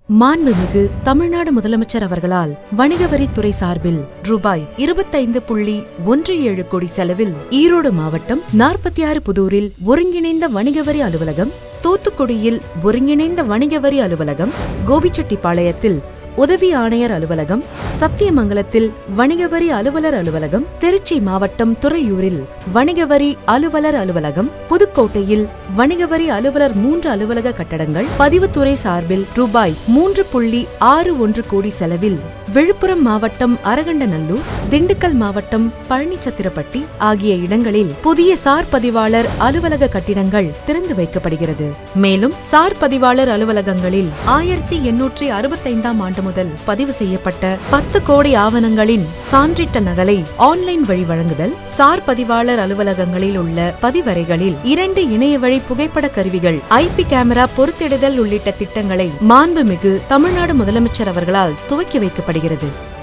மாண்புமிகு தமிழ்நாடு முதலமைச்சர் அவர்களால் வணிக வரித்துறை சார்பில் ரூபாய் இருபத்தைந்து புள்ளி ஒன்று ஏழு கோடி செலவில் ஈரோடு மாவட்டம் நாற்பத்தி ஆறு புதூரில் ஒருங்கிணைந்த வணிக வரி அலுவலகம் தூத்துக்குடியில் ஒருங்கிணைந்த வணிக வரி அலுவலகம் கோபிச்செட்டிப்பாளையத்தில் உதவி ஆணையர் அலுவலகம் சத்தியமங்கலத்தில் வணிக வரி அலுவலர் அலுவலகம் திருச்சி மாவட்டம் துறையூரில் வணிக வரி அலுவலர் அலுவலகம் புதுக்கோட்டையில் வணிக வரி அலுவலர் மூன்று அலுவலக கட்டடங்கள் பதிவுத்துறை சார்பில் ரூபாய் மூன்று புள்ளி ஆறு ஒன்று கோடி செலவில் விழுப்புரம் மாவட்டம் அரகண்டநல்லூர் திண்டுக்கல் மாவட்டம் பழனிச்சத்திரப்பட்டி ஆகிய இடங்களில் புதிய சார் பதிவாளர் அலுவலக கட்டிடங்கள் திறந்து வைக்கப்படுகிறது மேலும் சார் பதிவாளர் அலுவலகங்களில் ஆயிரத்தி எண்ணூற்றி அறுபத்தைந்தாம் ஆண்டு முதல் பதிவு செய்யப்பட்ட பத்து கோடி ஆவணங்களின் சான்றிட்ட நகலை ஆன்லைன் வழி வழங்குதல் சார் பதிவாளர் அலுவலகங்களில் உள்ள பதிவறைகளில் இரண்டு இணைய வழி புகைப்பட கருவிகள் ஐபி கேமரா பொருத்திடுதல் உள்ளிட்ட திட்டங்களை மாண்புமிகு தமிழ்நாடு முதலமைச்சர் அவர்களால் துவக்கி வைக்கப்படுகிறது